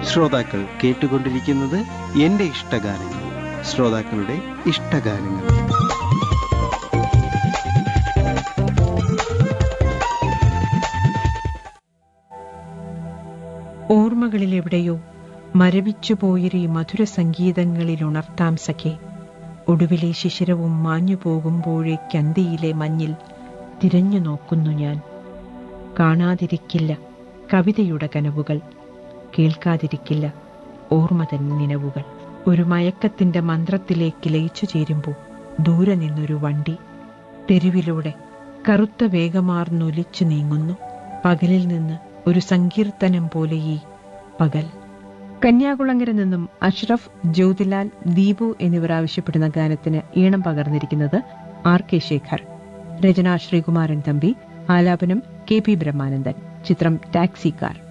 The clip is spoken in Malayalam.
ശ്രോതാക്കൾ കേട്ടുകൊണ്ടിരിക്കുന്നത് എന്റെ ഇഷ്ടഗാനങ്ങൾ ശ്രോതാക്കളുടെ ഇഷ്ടഗാനങ്ങൾ ഓർമ്മകളിലെവിടെയോ മരവിച്ചുപോയൊരു മധുര സംഗീതങ്ങളിൽ ഉണർത്താം സഖേ ഒടുവിലെ ശിശിരവും മാഞ്ഞു പോകുമ്പോഴേക്കന്തിയിലെ മഞ്ഞിൽ തിരഞ്ഞു നോക്കുന്നു ഞാൻ കാണാതിരിക്കില്ല കവിതയുടെ കനവുകൾ കേൾക്കാതിരിക്കില്ല ഓർമ്മ തൻ നിലവുകൾ ഒരു മയക്കത്തിന്റെ മന്ത്രത്തിലേക്ക് ലയിച്ചു ചേരുമ്പോൾ ദൂരെ നിന്നൊരു വണ്ടി തെരുവിലൂടെ കറുത്ത വേഗമാർന്നൊലിച്ചു നീങ്ങുന്നു പകലിൽ നിന്ന് ഒരു സങ്കീർത്തനം പോലെ ഈ പകൽ കന്യാകുളങ്ങര നിന്നും അഷ്റഫ് ജ്യോതിലാൽ ദീപു എന്നിവർ ആവശ്യപ്പെടുന്ന ഗാനത്തിന് ഈണം പകർന്നിരിക്കുന്നത് ആർ കെ ശേഖർ രചന ശ്രീകുമാരൻ തമ്പി ആലാപനം കെ പി ബ്രഹ്മാനന്ദൻ ചിത്രം ടാക്സി കാർ